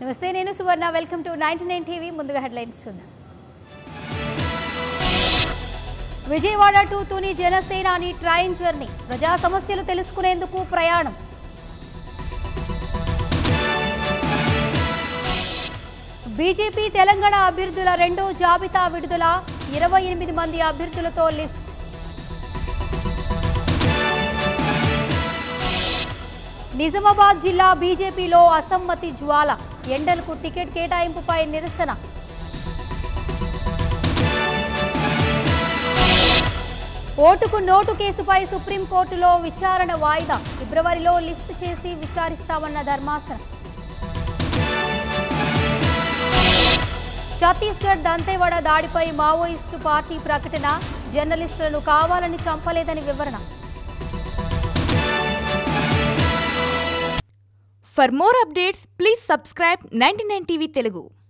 నమస్తే నేను Suvarna welcome to ninety nine TV ముందుగా హెడ్లైన్స్ చూద్దాం విజయవాడ టు తుని జనసేనాని ట్రైన్ జర్నీ ప్రజా సమస్యలు తెలుసుకునేందుకు ప్రయాణం బీజేపీ తెలంగాణ అభ్యర్థుల రెండో జాబితా విడుదల ఇరవై ఎనిమిది మంది అభ్యర్థులతో లిస్ట్ నిజామాబాద్ జిల్లా బీజేపీలో అసమ్మతి జ్వాల ఎండలకు టికెట్ కేటాయింపుపై నిరసన ఓటుకు నోటు కేసుపై సుప్రీంకోర్టులో విచారణ వాయిదా ఫిబ్రవరిలో లిఫ్ట్ చేసి విచారిస్తామన్న ధర్మాసనం ఛత్తీస్గఢ్ దంతేవాడ దాడిపై మావోయిస్టు పార్టీ ప్రకటన జర్నలిస్టులను కావాలని చంపలేదని వివరణ For more updates, please subscribe 99 TV Telugu.